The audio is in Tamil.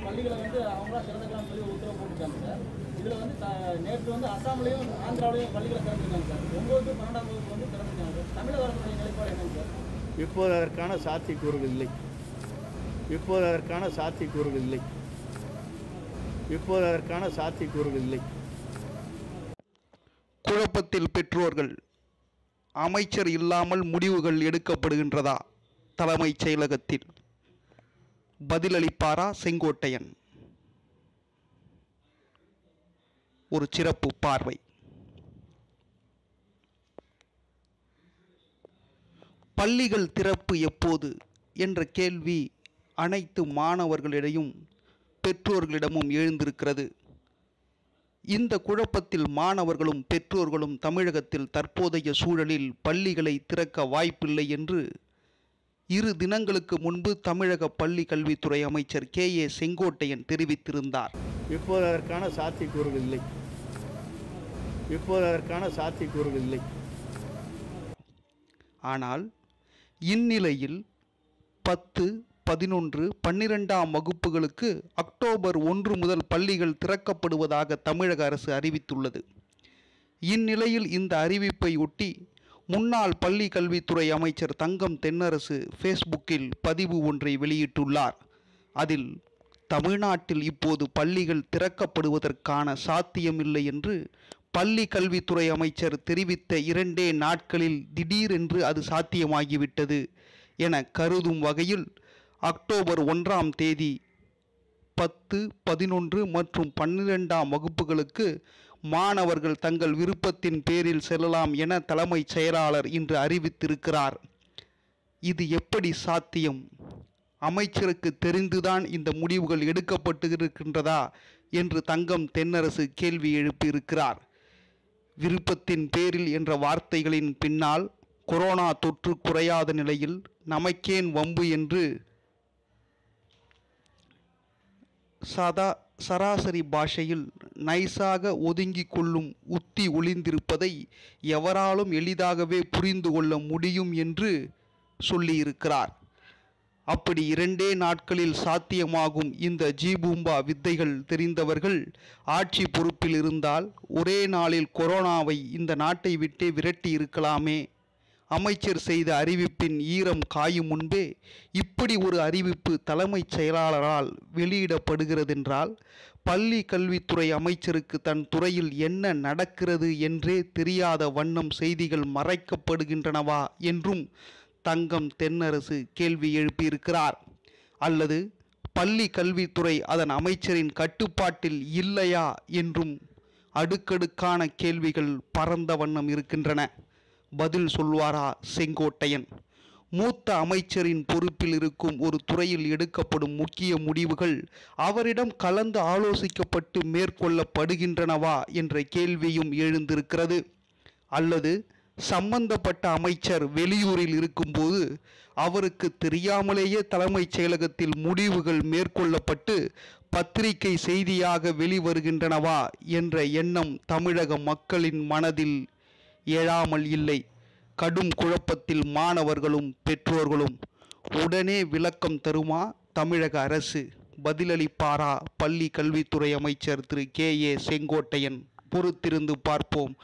பள்ளிகளை வந்து அவங்களா திறந்துக்கலாம்னு சொல்லி ஒரு உத்தரவு போட்டுருக்காங்க சார் இதில் வந்து த- நேற்று வந்து அசாம்லேயும் ஆந்திராவிலையும் பள்ளிகளை திறந்துருக்காங்க சார் ஒம்பது பன்னெண்டாம் வகுப்பு வந்து திறந்துருக்காங்க சார் தமிழக அரசுடைய நிலைப்பாடு என்னங்க சார் இப்போது அதற்கான சாத்தியக்கூறுகள் இல்லை இப்போது அதற்கான சாத்தியக்கூறுகள் இல்லை இப்போது அதற்கான சாத்தியக்கூறுகள் இல்லை குழப்பத்தில் பெற்றோர்கள் அமைச்சர் இல்லாமல் முடிவுகள் எடுக்கப்படுகின்றதா தலைமைச் செயலகத்தில் பதிலளிப்பாரா செங்கோட்டையன் ஒரு சிறப்பு பார்வை பள்ளிகள் திறப்பு எப்போது என்ற கேள்வி அனைத்து மாணவர்களிடையும் பெற்றோர்களிடமும் எழுந்திருக்கிறது இந்த குழப்பத்தில் மாணவர்களும் பெற்றோர்களும் தமிழகத்தில் தற்போதைய சூழலில் பள்ளிகளை திறக்க வாய்ப்பில்லை என்று இரு தினங்களுக்கு முன்பு தமிழக பள்ளி கல்வித்துறை அமைச்சர் கே ஏ செங்கோட்டையன் தெரிவித்திருந்தார் இப்போது அதற்கான சாத்தியக்கூறுகள் இல்லை இப்போது அதற்கான சாத்தியக்கூறுகள் இல்லை ஆனால் இந்நிலையில் பத்து பதினொன்று பன்னிரெண்டாம் வகுப்புகளுக்கு அக்டோபர் ஒன்று முதல் பள்ளிகள் திறக்கப்படுவதாக தமிழக அரசு அறிவித்துள்ளது இந்நிலையில் இந்த அறிவிப்பை ஒட்டி முன்னாள் பள்ளி கல்வித்துறை அமைச்சர் தங்கம் தென்னரசு ஃபேஸ்புக்கில் பதிவு ஒன்றை வெளியிட்டுள்ளார் அதில் தமிழ்நாட்டில் இப்போது பள்ளிகள் திறக்கப்படுவதற்கான சாத்தியமில்லை என்று பள்ளி கல்வித்துறை அமைச்சர் தெரிவித்த இரண்டே நாட்களில் திடீரென்று அது சாத்தியமாகிவிட்டது என கருதும் வகையில் அக்டோபர் ஒன்றாம் தேதி பத்து பதினொன்று மற்றும் பன்னிரெண்டாம் வகுப்புகளுக்கு மாணவர்கள் தங்கள் விருப்பத்தின் பேரில் செல்லலாம் என தலைமைச் செயலாளர் இன்று அறிவித்திருக்கிறார் இது எப்படி சாத்தியம் அமைச்சருக்கு தெரிந்துதான் இந்த முடிவுகள் எடுக்கப்பட்டு இருக்கின்றதா என்று தங்கம் தென்னரசு கேள்வி எழுப்பியிருக்கிறார் விருப்பத்தின் பேரில் என்ற வார்த்தைகளின் பின்னால் கொரோனா தொற்று குறையாத நிலையில் நமக்கேன் வம்பு என்று சதா சராசரி பாஷையில் நைஸாக ஒதுங்கிக் கொள்ளும் உத்தி ஒளிந்திருப்பதை எவராலும் எளிதாகவே புரிந்து கொள்ள முடியும் என்று சொல்லியிருக்கிறார் அப்படி இரண்டே நாட்களில் சாத்தியமாகும் இந்த ஜீபூம்பா வித்தைகள் தெரிந்தவர்கள் ஆட்சி பொறுப்பில் இருந்தால் ஒரே நாளில் கொரோனாவை இந்த நாட்டை விட்டே விரட்டி இருக்கலாமே அமைச்சர் செய்த அறிவிப்பின் ஈரம் காயும் முன்பே இப்படி ஒரு அறிவிப்பு தலைமைச் செயலாளரால் வெளியிடப்படுகிறதென்றால் பள்ளி கல்வித்துறை அமைச்சருக்கு தன் துறையில் என்ன நடக்கிறது என்றே தெரியாத வண்ணம் செய்திகள் மறைக்கப்படுகின்றனவா என்றும் தங்கம் தென்னரசு கேள்வி எழுப்பியிருக்கிறார் அல்லது பள்ளி கல்வித்துறை அதன் அமைச்சரின் கட்டுப்பாட்டில் இல்லையா என்றும் அடுக்கடுக்கான கேள்விகள் பரந்த வண்ணம் இருக்கின்றன பதில் சொல்வாரா செங்கோட்டையன் மூத்த அமைச்சரின் பொறுப்பில் இருக்கும் ஒரு துறையில் எடுக்கப்படும் முக்கிய முடிவுகள் அவரிடம் கலந்து ஆலோசிக்கப்பட்டு மேற்கொள்ளப்படுகின்றனவா என்ற கேள்வியும் எழுந்திருக்கிறது அல்லது சம்பந்தப்பட்ட அமைச்சர் வெளியூரில் இருக்கும்போது அவருக்கு தெரியாமலேயே தலைமைச் செயலகத்தில் முடிவுகள் மேற்கொள்ளப்பட்டு பத்திரிகை செய்தியாக வெளிவருகின்றனவா என்ற எண்ணம் தமிழக மக்களின் மனதில் எழாமல் இல்லை கடும் குழப்பத்தில் மாணவர்களும் பெற்றோர்களும் உடனே விளக்கம் தருமா தமிழக அரசு பதிலளிப்பாரா பள்ளி கல்வித்துறை அமைச்சர் திரு கே ஏ செங்கோட்டையன் பொறுத்திருந்து பார்ப்போம்